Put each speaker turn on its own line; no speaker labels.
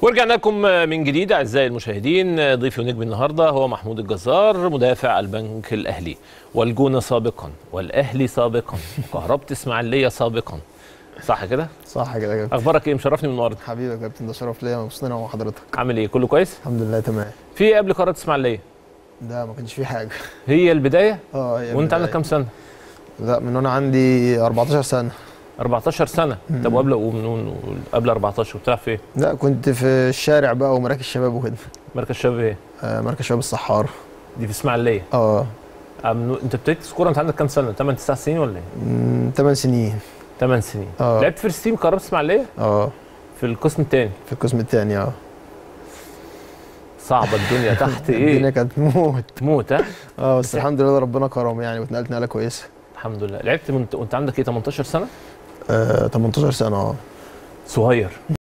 ورجعنا لكم من جديد اعزائي المشاهدين ضيفي ونجم النهارده هو محمود الجزار مدافع البنك الاهلي والجونه سابقا والاهلي سابقا وكهربة اسماعيليه سابقا صح كده؟
صح كده يا كابتن
اخبارك ايه مشرفني من النهارده
حبيبي يا كابتن ده شرف ليا مبسوط انا مع حضرتك
عامل ايه كله كويس؟
الحمد لله تمام
في ايه قبل قاره اسماعيليه؟
ده ما كانش فيه حاجه
هي البدايه
اه هي
وانت عندك
البداية.
كام سنه؟
لا من وانا عندي 14 سنه
14 سنه
مم.
طب وقبل ومن قبل 14 بتلعب في ايه؟
لا كنت في الشارع بقى ومراكز الشباب وكده
مركز شباب ايه؟
آه مركز شباب الصحارى
دي في اسماعيليه
اه
أم- انت ابتديت سكور انت عندك كام سنه؟ 8 9 سنين ولا ايه؟
8 سنين
8 سنين
اه
لعبت فيرست تيم كهرباء اسماعيليه
اه
في القسم الثاني
في القسم الثاني اه
صعبه الدنيا تحت
الدنيا
ايه؟
كانت موت
تموت ها؟
اه بس الحمد لله ربنا كرم يعني واتنقلت نقله كويسه
الحمد لله لعبت من وانت عندك ايه 18 سنه؟
آه 18 سنه اه
صغير